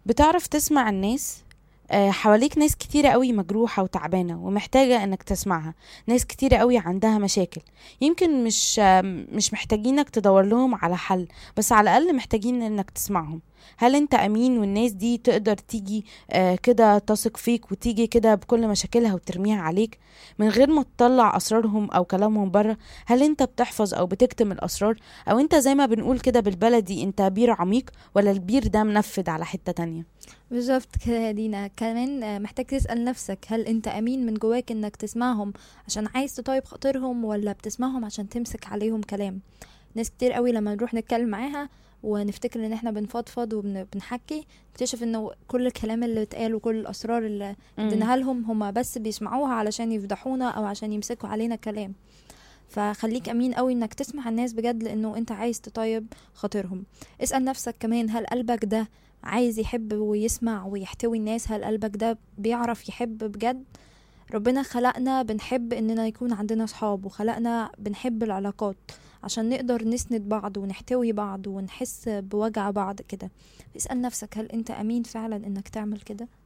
بتعرف تسمع الناس آه، حواليك ناس كتيرة قوي مجروحة وتعبانة ومحتاجة انك تسمعها ناس كتيرة قوي عندها مشاكل يمكن مش آم، مش محتاجينك تدور لهم على حل بس على الأقل محتاجين انك تسمعهم هل انت امين والناس دي تقدر تيجي آه، كده تثق فيك وتيجي كده بكل مشاكلها وترميها عليك من غير ما تطلع اسرارهم او كلامهم بره هل انت بتحفظ او بتكتم الاسرار او انت زي ما بنقول كده بالبلدي انت بير عميق ولا البير ده منفذ على حتة تانية بالظبط كده يا دينا كمان آه، محتاج تسأل نفسك هل انت امين من جواك انك تسمعهم عشان عايز تطيب خاطرهم ولا بتسمعهم عشان تمسك عليهم كلام ناس كتير قوي لما نروح نتكلم معاها ونفتكر ان احنا بنفضفض وبنحكي نكتشف انه كل الكلام اللي اتقال وكل الاسرار اللي مم. اديناها لهم هما بس بيسمعوها علشان يفضحونا او عشان يمسكوا علينا كلام فخليك امين قوي انك تسمع الناس بجد لانه انت عايز تطيب خاطرهم اسال نفسك كمان هل قلبك ده عايز يحب ويسمع ويحتوي الناس هل قلبك ده بيعرف يحب بجد ربنا خلقنا بنحب اننا يكون عندنا صحاب وخلقنا بنحب العلاقات عشان نقدر نسند بعض ونحتوي بعض ونحس بوجع بعض كده اسأل نفسك هل انت امين فعلا انك تعمل كده